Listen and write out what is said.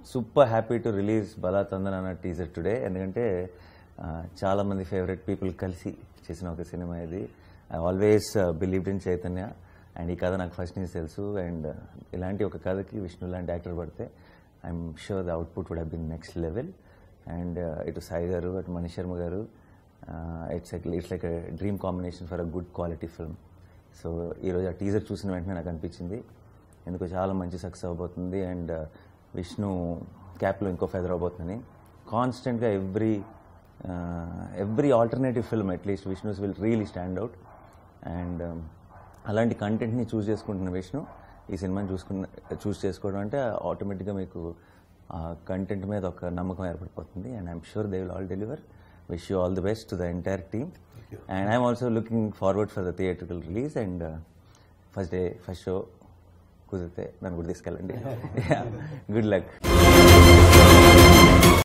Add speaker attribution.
Speaker 1: super happy to release బలా తందన్ అన్న teaser today ఎందుకంటే ఆ, చాలా మంది ఫేవరెట్ పీపుల్ కలిసి చేసిన ఒక సినిమా ఇది I always believed in Chaitanya and ఈ కథ నాకు ఫస్ట్ నుంచి తెలుసు అండ్ ఇలాంటి ఒక కథకి విష్ణు లాంటి యాక్టర్ పడితే I'm sure the output would have been next level and ఇటు సాయి గారు అటు Manish Sharma garu it's it's like dream combination for a good quality film so ఈరోజు ఆ టీజర్ చూసిన వెంటనే నాకు అనిపించింది ఎందుకు చాలా మంచి సక్సెస్ అవబోతుంది అండ్ విష్ణు క్యాప్లో ఇంకో ఫెదర్ అవబోతుందని కాన్స్టెంట్గా every every alternative film at least Vishnu's will really stand out and అలాంటి కంటెంట్ని చూస్ చేసుకుంటున్న విష్ణు ఈ సినిమాని చూసుకున్న చూస్ చేసుకోవడం అంటే ఆటోమేటిక్గా మీకు ఆ కంటెంట్ మీద ఒక నమ్మకం ఏర్పడిపోతుంది and I'm sure they will all deliver wish you all the best to the entire team and I'm also looking forward for the theatrical release and first day first show కుదిరితే నన్ను కూడా తీసుకెళ్ళండి good luck